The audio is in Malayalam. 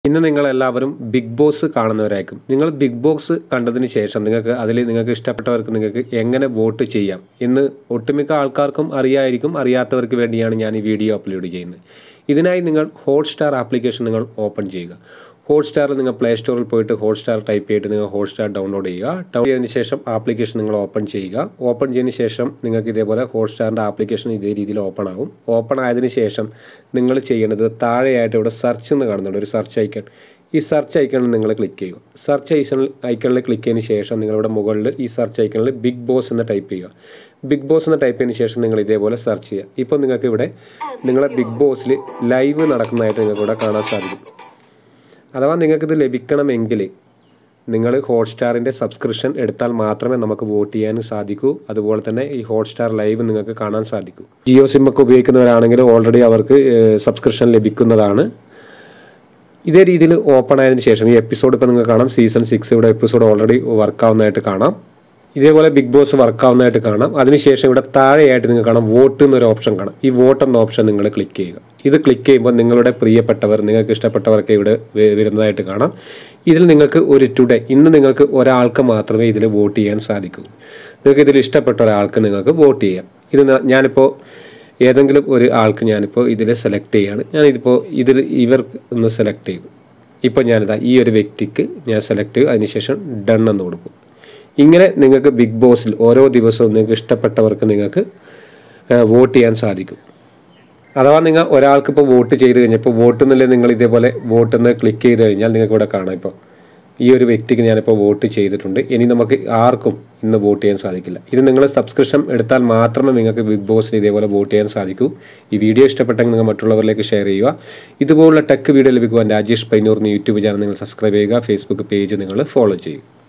ഇന്ന് നിങ്ങളെല്ലാവരും ബിഗ് ബോസ് കാണുന്നവരായിരിക്കും നിങ്ങൾ ബിഗ് ബോസ് കണ്ടതിന് ശേഷം നിങ്ങൾക്ക് അതിൽ നിങ്ങൾക്ക് ഇഷ്ടപ്പെട്ടവർക്ക് നിങ്ങൾക്ക് എങ്ങനെ വോട്ട് ചെയ്യാം എന്ന് ഒട്ടുമിക്ക ആൾക്കാർക്കും അറിയായിരിക്കും അറിയാത്തവർക്ക് വേണ്ടിയാണ് ഞാൻ ഈ വീഡിയോ അപ്ലോഡ് ചെയ്യുന്നത് ഇതിനായി നിങ്ങൾ ഹോട്ട്സ്റ്റാർ ആപ്ലിക്കേഷൻ നിങ്ങൾ ഓപ്പൺ ചെയ്യുക ഹോട്ട്സ്റ്റാറിൽ നിങ്ങൾ പ്ലേ സ്റ്റോറിൽ പോയിട്ട് ഹോട്ട്സ്റ്റാർ ടൈപ്പ് ചെയ്തിട്ട് നിങ്ങൾ ഹോട്ട്സ്റ്റാർ ഡൗൺലോഡ് ചെയ്യുക ഡൗൺലോഡ് ചെയ്തതിന് ശേഷം ആപ്ലിക്കേഷൻ നിങ്ങൾ ഓപ്പൺ ചെയ്യുക ഓപ്പൺ ചെയ്തതിന് ശേഷം നിങ്ങൾക്ക് ഇതേപോലെ ഹോട്ട്സ്റ്റാറിൻ്റെ ആപ്ലിക്കേഷൻ ഇതേ രീതിയിൽ ഓപ്പൺ ആകും ഓപ്പൺ ആയതിനു ശേഷം നിങ്ങൾ ചെയ്യേണ്ടത് താഴെയായിട്ട് ഇവിടെ സെർച്ച് എന്ന് കാണുന്നുണ്ട് ഒരു സെർച്ച് ഐക്കൺ ഈ സെർച്ച് ഐക്കണിൽ നിങ്ങൾ ക്ലിക്ക് ചെയ്യുക സെർച്ച് ഐക്കണിൽ ഐക്കണിൽ ക്ലിക്ക് ചെയ്തതിന് ശേഷം നിങ്ങളുടെ മുകളിൽ ഈ സെർച്ച് ഐക്കണിൽ ബിഗ് ബോസ് എന്ന് ടൈപ്പ് ചെയ്യുക ബിഗ് ബോസ് എന്ന് ടൈപ്പ് ചെയ്തതിന് ശേഷം നിങ്ങൾ ഇതേപോലെ സെർച്ച് ചെയ്യുക ഇപ്പോൾ നിങ്ങൾക്ക് ഇവിടെ നിങ്ങളെ ബിഗ് ബോസിൽ ലൈവ് നടക്കുന്നതായിട്ട് നിങ്ങൾക്ക് ഇവിടെ കാണാൻ സാധിക്കും അഥവാ നിങ്ങൾക്കിത് ലഭിക്കണമെങ്കിൽ നിങ്ങൾ ഹോട്ട്സ്റ്റാറിൻ്റെ സബ്സ്ക്രിപ്ഷൻ എടുത്താൽ മാത്രമേ നമുക്ക് വോട്ട് ചെയ്യാനും സാധിക്കൂ അതുപോലെ തന്നെ ഈ ഹോട്ട്സ്റ്റാർ ലൈവ് നിങ്ങൾക്ക് കാണാൻ സാധിക്കൂ ജിയോ സിം ഒക്കെ ഉപയോഗിക്കുന്നവരാണെങ്കിൽ ഓൾറെഡി അവർക്ക് സബ്സ്ക്രിപ്ഷൻ ലഭിക്കുന്നതാണ് ഇതേ രീതിയിൽ ഓപ്പൺ ആയതിനു ശേഷം ഈ എപ്പിസോഡ് ഇപ്പോൾ നിങ്ങൾക്ക് കാണാം സീസൺ സിക്സ് ഇവിടെ എപ്പിസോഡ് ഓൾറെഡി വർക്ക് ആവുന്നതായിട്ട് കാണാം ഇതേപോലെ ബിഗ് ബോസ് വർക്ക് ആവുന്നതായിട്ട് കാണാം അതിനുശേഷം ഇവിടെ താഴെയായിട്ട് നിങ്ങൾക്ക് കാണാം വോട്ട് എന്നൊരു ഓപ്ഷൻ കാണാം ഈ വോട്ട് എന്ന ഓപ്ഷൻ നിങ്ങൾ ക്ലിക്ക് ചെയ്യുക ഇത് ക്ലിക്ക് ചെയ്യുമ്പോൾ നിങ്ങളുടെ പ്രിയപ്പെട്ടവർ നിങ്ങൾക്ക് ഇഷ്ടപ്പെട്ടവർക്ക് ഇവിടെ വ- വരുന്നതായിട്ട് കാണാം ഇതിൽ നിങ്ങൾക്ക് ഒരു ടുഡേ ഇന്ന് നിങ്ങൾക്ക് ഒരാൾക്ക് മാത്രമേ ഇതിൽ വോട്ട് ചെയ്യാൻ സാധിക്കൂ നിങ്ങൾക്ക് ഇതിൽ ഇഷ്ടപ്പെട്ട ഒരാൾക്ക് നിങ്ങൾക്ക് വോട്ട് ചെയ്യാം ഇത് ന- ഞാനിപ്പോൾ ഏതെങ്കിലും ഒരു ആൾക്ക് ഞാനിപ്പോൾ ഇതിൽ സെലക്ട് ചെയ്യാണ് ഞാനിതിപ്പോൾ ഇതിൽ ഇവർക്ക് ഒന്ന് സെലക്ട് ചെയ്തു ഇപ്പോൾ ഞാനിതാ ഈ ഒരു വ്യക്തിക്ക് ഞാൻ സെലക്ട് ചെയ്യും അതിനുശേഷം ഡൺ എന്ന് കൊടുക്കും ഇങ്ങനെ നിങ്ങൾക്ക് ബിഗ് ബോസിൽ ഓരോ ദിവസവും നിങ്ങൾക്ക് ഇഷ്ടപ്പെട്ടവർക്ക് നിങ്ങൾക്ക് വോട്ട് ചെയ്യാൻ സാധിക്കും അഥവാ നിങ്ങൾ ഒരാൾക്ക് ഇപ്പോൾ വോട്ട് ചെയ്ത് കഴിഞ്ഞപ്പോൾ വോട്ട് എന്നല്ലേ നിങ്ങൾ ഇതേപോലെ വോട്ട് എന്ന് ക്ലിക്ക് ചെയ്ത് കഴിഞ്ഞാൽ നിങ്ങൾക്ക് ഇവിടെ കാണാം ഇപ്പോൾ ഈ ഒരു വ്യക്തിക്ക് ഞാനിപ്പോൾ വോട്ട് ചെയ്തിട്ടുണ്ട് ഇനി നമുക്ക് ആർക്കും ഇന്ന് വോട്ട് ചെയ്യാൻ സാധിക്കില്ല ഇത് നിങ്ങൾ സബ്സ്ക്രിപ്ഷൻ എടുത്താൽ മാത്രമേ നിങ്ങൾക്ക് ബിഗ് ബോസിൽ ഇതേപോലെ വോട്ട് ചെയ്യാൻ സാധിക്കൂ ഈ വീഡിയോ ഇഷ്ടപ്പെട്ടെങ്കിൽ നിങ്ങൾ മറ്റുള്ളവരിലേക്ക് ഷെയർ ചെയ്യുക ഇതുപോലുള്ള ടെക് വീഡിയോ ലഭിക്കുവാൻ രാജേഷ് പൈനൂർ എന്ന യൂട്യൂബ് ചാനൽ നിങ്ങൾ സബ്സ്ക്രൈബ് ചെയ്യുക ഫേസ്ബുക്ക് പേജ് നിങ്ങൾ ഫോളോ ചെയ്യുക